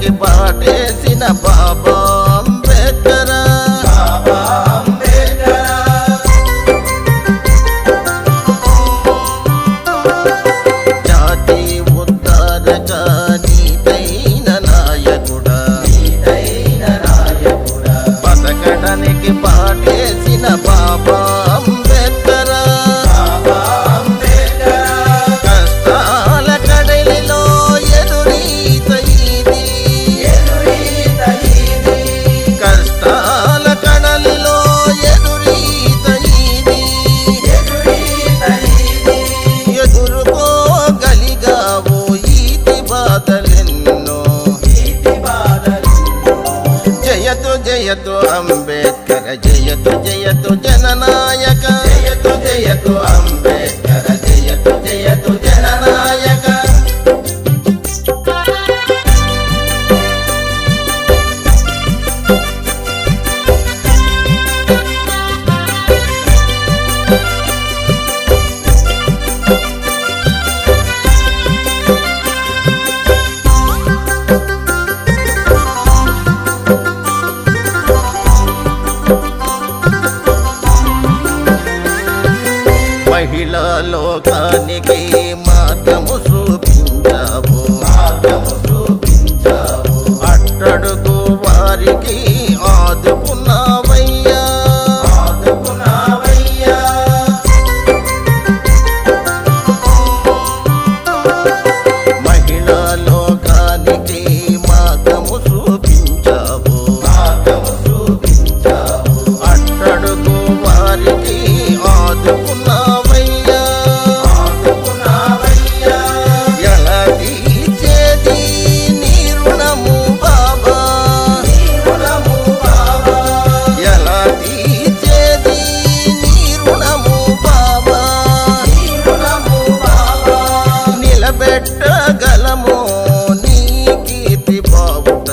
ప్రకటనకి పాటేసిన బాబా అంబేద్కర్ జాతి ఉద్ధారక నీతైన నాయకుడా బతకడానికి పాటేసిన బాబా అంబేద్కర్ కష్టాల కడలిలో ఎదురీత ఇది కష్టాల కడలిలో ఎదురీత ఇది ఎదుర్కోగలిగావు ఈతి బాధలెన్నో జయతు జయతు అంబేద్కర జయతు జయతు జననాయక జయతు జయతు అంబేద్కర జయతు జయతు జననాయక మహిళా లోకానికి మార్గము చూపించావు అట్టడుగు వారికి ఆదుకున్నావయ్యా మహిళా లోకానికి మార్గము చూపించావు అట్టడుగు వారికి ఆదుకున్నావయ్యా ఎలా తీర్చేది నీ రుణము బాబా ఎలా తీర్చేది నీ రుణము బాబా నిలబెట్టగలము నీ కీర్తి బావుట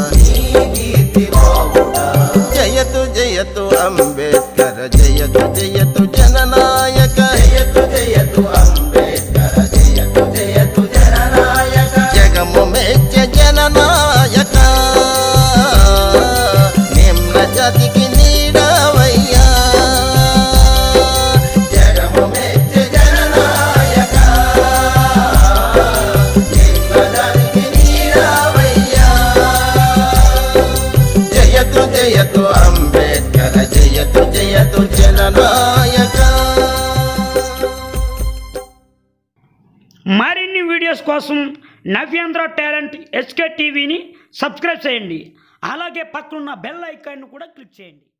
జయతు జయతు అంబేద్కర జయతు జయతు జననాయక జయతు జయతు అంబేద్కర జయతు జయతు జననాయక జగము మెచ్చ జననాయక నిమ్న జాతికి నీడవయ్యా జగము మెచ్చ జననాయక నిమ్న జాతికి నీడవయ్యా జయతు జయతు అంబేద్కర జయతు జయతు జననాయక మరిన్ని వీడియోస్ కోసం నవ్యాంధ్ర టాలెంట్ ఎస్కే టీవీని సబ్స్క్రైబ్ చేయండి అలాగే పక్కనున్న బెల్ ఐకాన్ను కూడా క్లిక్ చేయండి